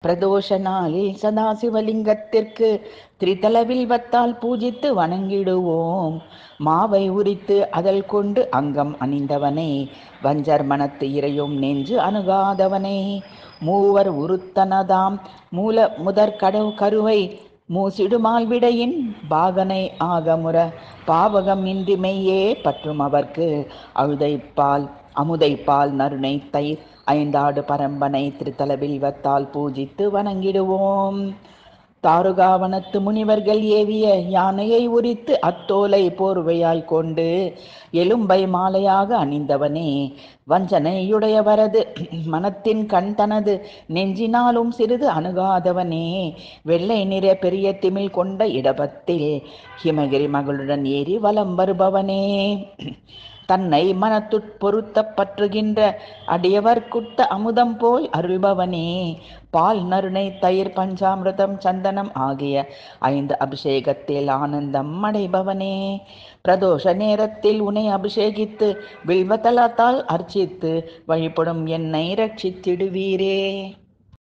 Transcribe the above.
பிரதோஷ நாளில் சதாசிவலிங்கத்திற்கு திரிதலவில் வத்தால் பூஜித்து வணங்கிடுவோம் மாவை உரித்து அதல் கொண்டு அங்கம் அணிந்தவனே வஞ்சர் மனத்து இறையும் நெஞ்சு அணுகாதவனே மூவர் உருத்தனதாம் மூல முதற் கடவு கருவை மூசிடுமால் விடையின் பாகனை ஆகமுற பாவகம் இன்றி மெய்யே பற்றும் அவர்க்கு அழுதைப்பால் அமுதைப்பால் நறுனை தயிர் ஐந்தாடு பரம்பனை திருத்தலவில் வத்தால் பூஜித்து வணங்கிடுவோம் தாருகாவனத்து முனிவர்கள் ஏவிய யானையை உரித்து அத்தோலை போர்வையாய் கொண்டு எலும்பை மாலையாக அணிந்தவனே வஞ்சனையுடையவரது மனத்தின் கண் தனது நெஞ்சினாலும் சிறிது அணுகாதவனே வெள்ளை நிற பெரிய திமிழ் கொண்ட இடபத்தில் ஹிமகிரி மகளுடன் ஏறி வலம் வருபவனே தன்னை மனத்துட் பொருத்த பற்றுகின்ற அடியவர் குட்ட அமுதம் போல் அருள்பவனே பால் நறுனை தயிர் பஞ்சாமிரதம் சந்தனம் ஆகிய ஐந்து அபிஷேகத்தில் ஆனந்தம் அடைபவனே பிரதோஷ நேரத்தில் உன்னை அபிஷேகித்து வில்வத்தலத்தால் அர்ச்சித்து வழிபடும் என்னை ரட்சித்திடுவீரே